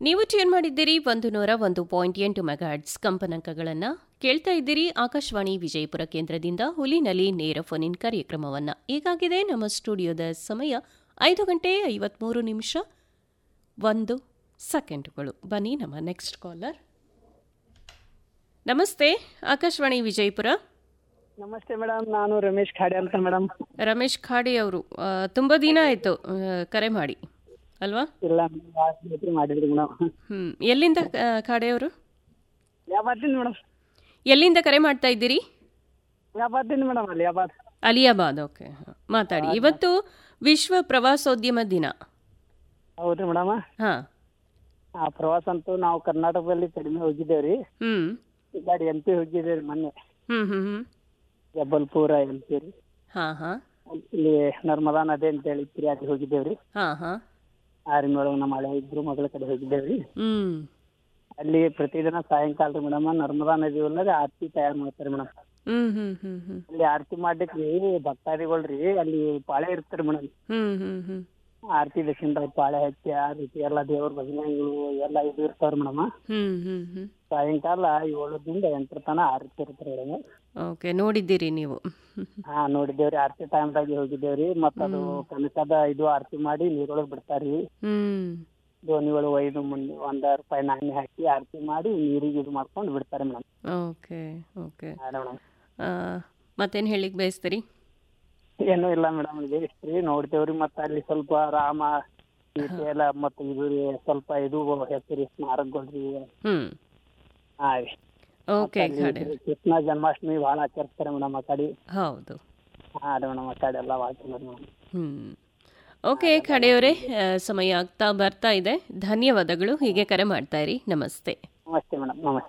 ನೀವು ಟ್ಯೂನ್ ಮಾಡಿದ್ದೀರಿ ಒಂದು ನೂರ ಒಂದು ಪಾಯಿಂಟ್ ಎಂಟು ಮೆಗಾಹರ್ಟ್ಸ್ ಕಂಪನಾಂಕಗಳನ್ನು ಕೇಳ್ತಾ ಇದ್ದೀರಿ ಆಕಾಶವಾಣಿ ವಿಜಯಪುರ ಕೇಂದ್ರದಿಂದ ಹುಲಿನಲ್ಲಿ ನೇರ ಫೋನಿನ್ ಕಾರ್ಯಕ್ರಮವನ್ನು ಈಗಾಗಿದೆ ನಮ್ಮ ಸ್ಟುಡಿಯೋದ ಸಮಯ ಐದು ಗಂಟೆ ಐವತ್ಮೂರು ನಿಮಿಷ ಒಂದು ಸೆಕೆಂಡ್ಗಳು ಬನ್ನಿ ನಮ್ಮ ನೆಕ್ಸ್ಟ್ ಕಾಲರ್ ನಮಸ್ತೆ ಆಕಾಶವಾಣಿ ವಿಜಯಪುರ ನಮಸ್ತೆ ಮೇಡಮ್ ನಾನು ರಮೇಶ್ ಖಾಡೆ ಅಂತ ಮೇಡಮ್ ರಮೇಶ್ ಖಾಡೆ ಅವರು ತುಂಬ ದಿನ ಆಯಿತು ಕರೆ ಮಾಡಿ ಅಲ್ವಾ ಇಲ್ಲ ಭೇಟಿ ಮಾಡಿದ್ರಿ ಮೇಡಮ್ ಹ್ಞೂ ಎಲ್ಲಿಂದ ಆ, ಖಾಡೆ ಅವರು ಯಾಬಾದಿಂದ ಮೇಡಮ್ ಎಲ್ಲಿಂದ ಕರೆ ಮಾಡ್ತಾ ಇದ್ದೀರಿ ಯಾಬಾದಿಂದ ಮೇಡಮ್ ಅಲ್ಲಿ ಯಾಬಾದ್ ಅಲಿಯಾಬಾದ್ ಓಕೆ ಮಾತಾಡಿ ಇವತ್ತು ವಿಶ್ವ ಪ್ರವಾಸೋದ್ಯಮ ದಿನ ಹೌದ್ರಿ ಮೇಡಮ್ ಹಾಂ ಆ ಪ್ರವಾಸ ಅಂತೂ ನಾವು ಕರ್ನಾಟಕದಲ್ಲಿ ಕಡಿಮೆ ಹೋಗಿದ್ದೇವ್ರಿ ಹ್ಞೂ ಈ ಗಾಡಿ ಎಂ ಪಿ ಹೋಗಿದ್ದೇವ್ರಿ ಮೊನ್ನೆ ಹ್ಞೂ ಹ್ಞೂ ಹ್ಞೂ ಜಬಲ್ಪುರ ಎಂ ಪಿ ರೀ ಹಾಂ ಹಾಂ ಇಲ್ಲಿ ನರ್ಮದಾ ನದಿ ಅಂತ ಹೇಳಿ ಅಲ್ಲಿ ಹೋಗಿದ್ದೇವ್ರಿ ಹಾಂ ಹಾಂ ಆರ್ಮಿ ಒಳಗೆ ನಮ್ಮ ಹಳೆ ಇಬ್ರು ಮಗಳ ಕಡೆ ಹೋಗಿದ್ದೇವ್ರಿ ಹ್ಞೂ ಅಲ್ಲಿ ಪ್ರತಿದಿನ ಸಾಯಂಕಾಲ ರೀ ಮೇಡಮ್ ನರ್ಮದಾ ನದಿ ಒಳಗೆ ಆರತಿ ತಯಾರು ಮಾಡ್ತಾರೆ ಮೇಡಮ್ ಹ್ಞೂ ಹ್ಞೂ ಹ್ಞೂ ಹ್ಞೂ ಅಲ್ಲಿ ಆರತಿ ಮಾಡ್ಲಿಕ್ಕೆ ರೀ ಭಕ್ತಾದಿಗಳ್ರಿ ಅಲ್ಲಿ ಪಾಳೆ ಇರ್ತಾರೆ ಮೇಡಮ್ ಹ್ಞೂ ಹ್ಞೂ ಹ್ಞೂ ಆರತಿ ದಕ್ಷಿಣ ಪಾಳೆ ಹಚ್ಚಿ ಆ ರೀತಿ ಎಲ್ಲ ದೇವ್ರ ಭಜನೆಗಳು ಎಲ್ಲ ಇದು ಇರ್ತಾವ್ರಿ ಮೇಡಮ್ ಹ್ಞೂ ಹ್ಞೂ ಹ್ಞೂ ಸಾಯಂಕಾಲ ಏಳರಿಂದ ಎಂಟರ ತನ ಆರತಿ ಇರ್ತಾರೆ ಒಳಗೆ ಓಕೆ ನೋಡಿದ್ದೀರಿ ನೀವು ಹಾ ನೋಡಿದ್ದೇವ್ರಿ ಆರತಿ ಟೈಮ್ದಾಗೆ ಹೋಗಿದ್ದೇವ್ರಿ ಮತ್ತ ಅದು ಕನಕದ ಇದು ಆರತಿ ಮಾಡಿ ನೀರೊಳಗೆ ಬಿಡ್ತಾರ್ರಿ ಹ್ಞೂ ದೋಣಿ ಒಳಗೆ ಒಯ್ದು ಮುಂದೆ ಒಂದ ರೂಪಾಯಿ ನಾಣ್ಯ ಹಾಕಿ ಆರತಿ ಮಾಡಿ ನೀರಿಗೆ ಇದು ಮಾಡ್ಕೊಂಡು ಬಿಡ್ತಾರೆ ಮೇಡಮ್ ಓಕೆ ಓಕೆ ಹಾ ಮೇಡಮ್ ಮತ್ತೇನು ಹೇಳಿಕ್ ಬಯಸ್ತೀರಿ ಏನೂ ಇಲ್ಲ ಮೇಡಮ್ ಇದೆ ಇಷ್ಟ್ರಿ ನೋಡ್ತೇವ್ರಿ ಮತ್ತ ಅಲ್ಲಿ ಸ್ವಲ್ಪ ರಾಮ ಸೀತೆ ಎಲ್ಲ ಮತ್ತ ಇದು ರೀ ಸ್ವಲ್ಪ ಇದು ಹೆಸರಿ ಸ್ಮಾರಕಗಳ್ರಿ ಹ್ಞೂ ಹಾ ರೀ ಓಕೆ ಅಲ್ಲಿ ಖಾಡೆ ಕೃಷ್ಣ ಜನ್ಮಾಷ್ಟಮಿ ಭಾಳ ಆಚರಿಸ್ತಾರೆ ಮೇಡಮ್ ಆ ಕಡೆ ಹೌದು ಹಾಂ ರೀ ಮೇಡಮ್ ಆ ಕಡೆ ಎಲ್ಲ ಮಾಡ್ತಾರೆ ಮೇಡಮ್ ಹ್ಞೂ ಓಕೆ ಖಾಡೆಯವರೇ ಆ, ಸಮಯ ಆಗ್ತಾ ಬರ್ತಾ ಇದೆ ಧನ್ಯವಾದಗಳು ಹೀಗೆ ಕರೆ ಮಾಡ್ತಾ ಇರಿ ನಮಸ್ತೆ ನಮಸ್ತೆ ಮೇಡಮ್ ನಮಸ್ತೆ